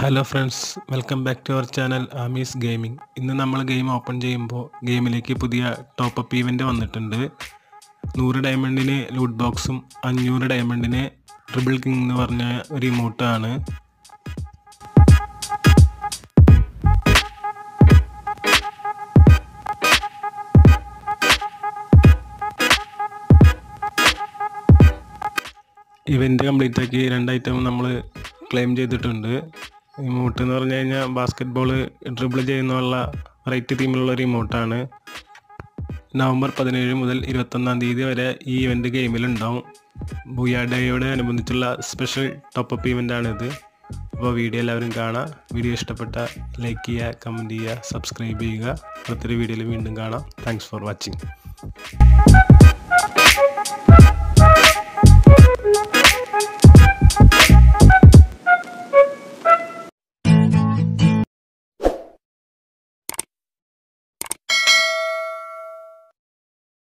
hello friends welcome back to our channel ആമീസ് gaming ഇന്ന് നമ്മൾ ഗെയിം ഓപ്പൺ ചെയ്യുമ്പോൾ ഗെയിമിലേക്ക് പുതിയ ടോപ്പ് അപ്പ് ഈവൻ്റ് വന്നിട്ടുണ്ട് നൂറ് ഡയമണ്ടിന് ലൂട്ട് ബോക്സും അഞ്ഞൂറ് ഡയമണ്ടിന് ട്രിപ്പിൾ കിങ് എന്ന് പറഞ്ഞ ഒരു ഇമോട്ടാണ് ഇവൻ്റ് കംപ്ലീറ്റ് ആക്കി രണ്ട് ഐറ്റം നമ്മൾ ക്ലെയിം ചെയ്തിട്ടുണ്ട് ഇമോട്ട് എന്ന് പറഞ്ഞു കഴിഞ്ഞാൽ ബാസ്കറ്റ് ബോൾ ഡ്രിബിൾ ചെയ്യുന്നുള്ള റൈറ്റ് ടീമിലുള്ള ഒരു ഇമോട്ടാണ് നവംബർ പതിനേഴ് മുതൽ ഇരുപത്തൊന്നാം തീയതി വരെ ഈ ഇവൻ്റ് ഗെയിമിലുണ്ടാവും ബുയാ ഡേയോട് അനുബന്ധിച്ചുള്ള സ്പെഷ്യൽ ടോപ്പ് അപ്പ് ഇവൻ്റാണിത് അപ്പോൾ വീഡിയോ എല്ലാവരും കാണാം വീഡിയോ ഇഷ്ടപ്പെട്ട ലൈക്ക് ചെയ്യുക കമൻറ്റ് ചെയ്യുക സബ്സ്ക്രൈബ് ചെയ്യുക അടുത്തൊരു വീഡിയോയിൽ വീണ്ടും കാണാം താങ്ക്സ് ഫോർ വാച്ചിങ്